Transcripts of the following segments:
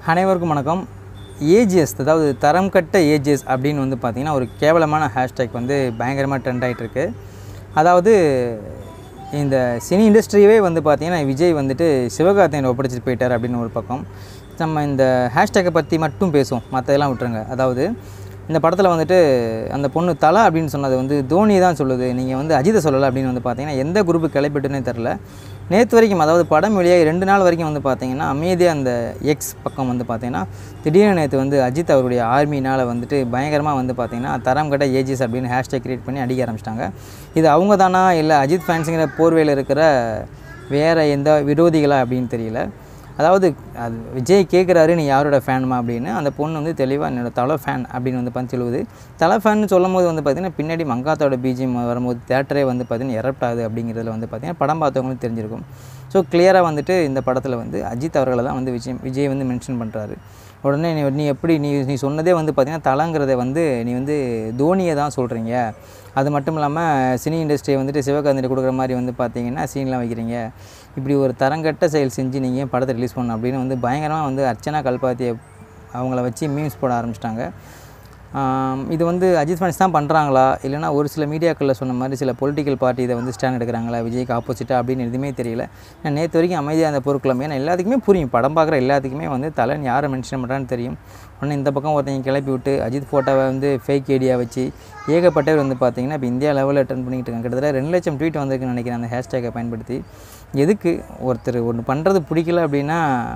அனைவருக்கும் வணக்கம் ஏஜிஎஸ் அதாவது தரம் கட்ட ஏஜிஎஸ் அப்படின்னு வந்து பார்த்திங்கன்னா ஒரு கேவலமான ஹேஷ்டேக் வந்து பயங்கரமாக ட்ரெண்ட் ஆகிட்டு இருக்கு அதாவது இந்த சினி இண்டஸ்ட்ரியவே வந்து பார்த்திங்கன்னா விஜய் வந்துட்டு சிவகார்த்தியன் ஒப்படைச்சிட்டு போயிட்டார் அப்படின்னு ஒரு பக்கம் நம்ம இந்த ஹேஷ்டேக்கை பற்றி மட்டும் பேசுவோம் மற்றதெல்லாம் விட்டுருங்க அதாவது இந்த படத்தில் வந்துட்டு அந்த பொண்ணு தலா அப்படின்னு சொன்னது வந்து தோனி தான் சொல்லுது நீங்கள் வந்து அஜித்தை சொல்லலை அப்படின்னு வந்து பார்த்தீங்கன்னா எந்த குரூப்பு கிளப்பிட்டுனே தெரில நேற்று வரைக்கும் அதாவது படம் வெளியாகி ரெண்டு நாள் வரைக்கும் வந்து பார்த்தீங்கன்னா அமைதியாக அந்த எக்ஸ் பக்கம் வந்து பார்த்தீங்கன்னா திடீர்னு நேற்று வந்து அஜித் அவருடைய ஆர்மினால் வந்துட்டு பயங்கரமாக வந்து பார்த்தீங்கன்னா தரம் கட்ட ஏஜிஸ் அப்படின்னு ஹேஷ்டேக் கிரியேட் பண்ணி அடிக்க ஆரம்பிச்சிட்டாங்க இது அவங்க தானா இல்லை அஜித் ஃபேன்ஸுங்கிற போர்வையில் இருக்கிற வேறு எந்த விரோதிகளா அப்படின்னு தெரியல அதாவது அது விஜய் கேட்குறாரு நீ யாரோட ஃபேனுமா அப்படின்னு அந்த பொண்ணு வந்து தெளிவாக என்னோட தலை ஃபேன் அப்படின்னு வந்து பார்த்து சொல்லுவது தலை ஃபேன் சொல்லும் போது வந்து பார்த்திங்கன்னா பின்னாடி மங்காத்தோட பிஜிஎம் வரும்போது தேட்டரே வந்து பார்த்திங்கன்னா எரப்ட் ஆகுது அப்படிங்கிறதுல வந்து பார்த்திங்கன்னா படம் பார்த்தவங்களுக்கு தெரிஞ்சிருக்கும் ஸோ கிளியராக வந்துட்டு இந்த படத்தில் வந்து அஜித் அவர்களை தான் வந்து விஜய் விஜய் வந்து மென்ஷன் பண்ணுறாரு உடனே நீ நீ எப்படி நீ நீ சொன்னதே வந்து பார்த்திங்கன்னா தலங்கிறத வந்து நீ வந்து தோனியை தான் சொல்கிறீங்க அது மட்டும் இல்லாமல் சினி இண்டஸ்ட்ரியை வந்துட்டு சிவகாந்திட்டு கொடுக்குற மாதிரி வந்து பார்த்தீங்கன்னா சீன்லாம் வைக்கிறீங்க இப்படி ஒரு தரங்கட்ட செயல் செஞ்சு நீங்கள் ஏன் படத்தை ரிலீஸ் பண்ணணும் அப்படின்னு வந்து பயங்கரமாக வந்து அர்ச்சனா கல்பாத்தியை அவங்கள வச்சு மீம்ஸ் போட ஆரம்பிச்சிட்டாங்க ஆம், இது வந்து அஜித் ஃபேன்ஸ் தான் பண்ணுறாங்களா இல்லைனா ஒரு சில மீடியாக்களில் சொன்ன மாதிரி சில பொலிட்டிக்கல் பார்ட்டி இதை வந்து ஸ்டாண்ட் எடுக்கிறாங்களா விஜய்க்கு ஆப்போசிட்டாக அப்படின்னு எதுவுமே தெரியல நான் நேற்று வரைக்கும் அமைதியாக அந்த பொருட்களும் ஏன்னா எல்லாத்துக்குமே புரியும் படம் பார்க்குற எல்லாத்துக்குமே வந்து தலைன்னு யாரை மென்ஷன் பண்ணுறான்னு தெரியும் ஒன்று இந்த பக்கம் ஒருத்தங்க கிளப்பி விட்டு அஜித் ஃபோட்டோவை வந்து ஃபேக் ஐடியா வச்சு ஏகப்பட்டவர் வந்து பார்த்தீங்கன்னா இப்போ இந்தியா லெவலில் அட்டன் பண்ணிக்கிட்டு இருக்காங்க கிட்டத்தட்ட ரெண்டு லட்சம் ட்வீட் வந்திருக்குன்னு நினைக்கிறேன் அந்த ஹேஷ்டேக்கை பயன்படுத்தி எதுக்கு ஒருத்தர் ஒன்று பண்ணுறது பிடிக்கல அப்படின்னா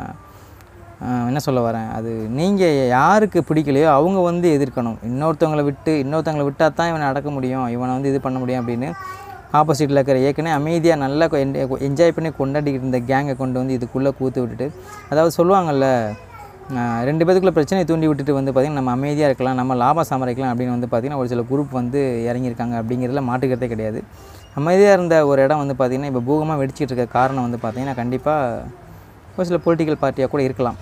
ஆஹ் என்ன சொல்ல வரேன் அது நீங்கள் யாருக்கு பிடிக்கலையோ அவங்க வந்து எதிர்க்கணும் இன்னொருத்தவங்களை விட்டு இன்னொருத்தவங்களை விட்டால் தான் இவனை அடக்க முடியும் இவனை வந்து இது பண்ண முடியும் அப்படின்னு ஆப்போசிட்டில் இருக்கிற ஏற்கனவே அமைதியாக நல்லா என்ஜாய் பண்ணி கொண்டாடிக்கிட்டு இருந்த கேங்கை கொண்டு வந்து இதுக்குள்ளே கூத்து விட்டுட்டு அதாவது சொல்லுவாங்கல்ல ஆஹ் ரெண்டு பேத்துக்குள்ள பிரச்சனையை தூண்டி விட்டுட்டு வந்து பார்த்திங்கன்னா நம்ம அமைதியாக இருக்கலாம் நம்ம லாபம் சம்பாதிக்கலாம் அப்படின்னு வந்து பார்த்திங்கன்னா ஒரு சில குரூப் வந்து இறங்கியிருக்காங்க அப்படிங்கிறதுல மாட்டுக்கிறதே கிடையாது அமைதியாக இருந்த ஒரு இடம் வந்து பார்த்திங்கன்னா இப்போ பூகமாக வெடிச்சிட்டு இருக்க காரணம் வந்து பார்த்திங்கன்னா கண்டிப்பாக ஒரு சில பொலிட்டிக்கல் பார்ட்டியாக கூட இருக்கலாம்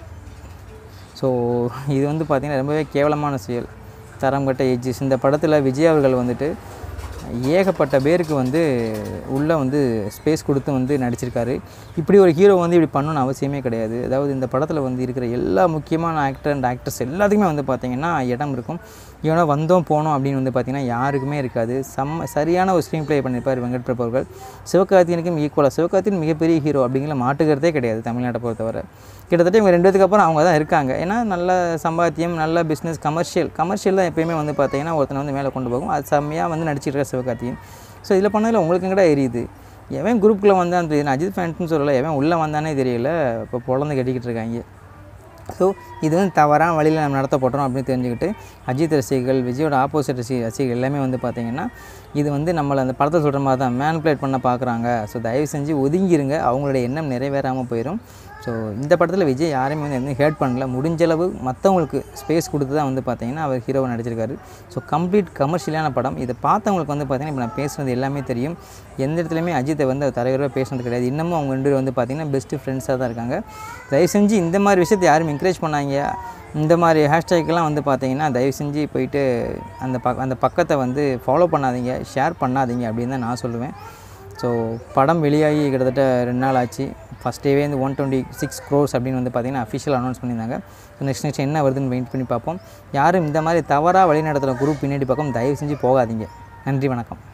ஸோ இது வந்து பார்த்திங்கன்னா ரொம்பவே கேவலமான செயல் தரம் கட்ட ஏஜிஸ் இந்த படத்தில் விஜய் அவர்கள் வந்துட்டு ஏகப்பட்ட பேருக்கு வந்து உள்ளே வந்து ஸ்பேஸ் கொடுத்து வந்து நடிச்சிருக்காரு இப்படி ஒரு ஹீரோ வந்து இப்படி பண்ணணும்னு அவசியமே கிடையாது அதாவது இந்த படத்தில் வந்து இருக்கிற எல்லா முக்கியமான ஆக்டர் அண்ட் ஆக்ட்ரஸ் எல்லாத்துக்குமே வந்து பார்த்திங்கன்னா இடம் இருக்கும் இவனா வந்தோம் போனோம் அப்படின்னு வந்து பார்த்திங்கன்னா யாருக்குமே இருக்காது செம்ம சரியான ஒரு ஸ்க்ரீன் ப்ளே பண்ணியிருப்பார் வெங்கட் பிரபு அவர்கள் சிவகார்த்தியனுக்கும் ஈக்குவலாக சிவகார்த்தியன் மிகப்பெரிய ஹீரோ அப்படிங்கிற மாட்டுக்கிறதே கிடையாது தமிழ்நாட்டை பொறுத்தவரை கிட்டத்தட்ட இவங்க ரெண்டு பேத்துக்கு அப்புறம் அவங்க தான் இருக்காங்க ஏன்னா நல்ல சம்பாத்தியம் நல்ல பிஸ்னஸ் கமர்ஷியல் கமர்ஷியல் தான் எப்பயுமே வந்து பார்த்தீங்கன்னா ஒருத்தனை வந்து மேலே கொண்டு போகும் அது செம்மையாக வந்து நடிச்சிட்டு இருக்க சிவகார்த்தியன் ஸோ இதில் பண்ணதில் உங்களுக்கு எங்கடா எரியுது எவன் குரூப்பில் வந்தான் தெரியுது நான் அஜித் ஃபேன்ஸ்னு சொல்லலை எவன் உள்ளே வந்தானே தெரியல இப்போ பொழந்து கட்டிக்கிட்டு இருக்காங்க ஸோ இது வந்து தவறான வழியில் நம்ம நடத்தப்பட்டோம் அப்படின்னு தெரிஞ்சுக்கிட்டு அஜித் ரசிகர்கள் விஜயோட ஆப்போசிட் ரசி ரசிகர்கள் எல்லாமே வந்து பார்த்திங்கன்னா இது வந்து நம்மளை அந்த படத்தை சொல்கிற மாதிரி தான் மேனுப்புலேட் பண்ண பார்க்குறாங்க ஸோ தயவு செஞ்சு ஒதுங்கிருங்க அவங்களுடைய எண்ணம் நிறைவேறாமல் போயிடும் ஸோ இந்த படத்தில் விஜய் யாரையுமே வந்து எதுவும் ஹேட் பண்ணல முடிஞ்சளவு மற்றவங்களுக்கு ஸ்பேஸ் கொடுத்து தான் வந்து பார்த்தீங்கன்னா அவர் ஹீரோவை நடிச்சிருக்காரு ஸோ கம்ப்ளீட் கமர்ஷியலான படம் இதை பார்த்தவங்களுக்கு வந்து பார்த்தீங்கன்னா இப்போ நான் பேசுனது எல்லாமே தெரியும் எந்த இடத்துலையுமே அஜித்தை வந்து அவர் தலைவராக பேசுனது கிடையாது இன்னமும் அவங்க ரெண்டு பேரும் வந்து பார்த்தீங்கன்னா பெஸ்ட்டு ஃப்ரெண்ட்ஸாக தான் இருக்காங்க தயவு செஞ்சு இந்த மாதிரி விஷயத்தை யாரும் என்கரேஜ் பண்ணாங்க இந்த மாதிரி ஹேஷ்டேக்கெல்லாம் வந்து பார்த்தீங்கன்னா தயவு செஞ்சு போயிட்டு அந்த பக் அந்த பக்கத்தை வந்து ஃபாலோ பண்ணாதீங்க ஷேர் பண்ணாதீங்க அப்படின்னு தான் நான் சொல்லுவேன் ஸோ படம் வெளியாகி கிட்டத்தட்ட ரெண்டு நாள் ஆச்சு ஃபஸ்ட் டேவே வந்து ஒன் டுவெண்ட்டி சிக்ஸ் க்ரோர்ஸ் அப்படின்னு வந்து பார்த்தீங்கன்னா அஃபிஷியல் அனௌன்ஸ் பண்ணியிருந்தாங்க ஸோ நெக்ஸ்ட் நெக்ஸ்ட் என்ன வருதுன்னு வெயிட் பண்ணி பார்ப்போம் யாரும் இந்த மாதிரி தவறாக வழிநடத்துகிற குரூப் பின்னாடி பக்கம் தயவு செஞ்சு போகாதீங்க நன்றி வணக்கம்